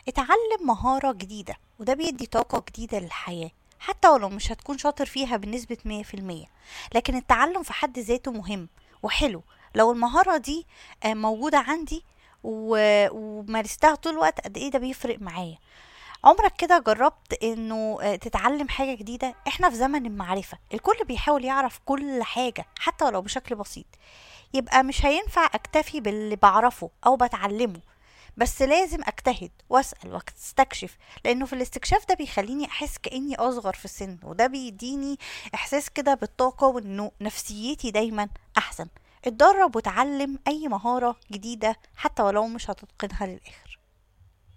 اتعلم مهارة جديدة وده بيدي طاقة جديدة للحياة حتى ولو مش هتكون شاطر فيها بنسبة مية في المية لكن التعلم في حد ذاته مهم وحلو لو المهارة دي آه، موجودة عندي و- ومارستها طول الوقت قد ايه ده بيفرق معايا عمرك كده جربت انه آه، تتعلم حاجة جديدة احنا في زمن المعرفة الكل بيحاول يعرف كل حاجة حتى ولو بشكل بسيط يبقى مش هينفع اكتفي باللي بعرفه او بتعلمه بس لازم اجتهد واسال واستكشف لانه في الاستكشاف ده بيخليني احس كاني اصغر في السن وده بيديني احساس كده بالطاقه وانه نفسيتي دايما احسن اتدرب وتعلم اي مهاره جديده حتى ولو مش هتتقنها للاخر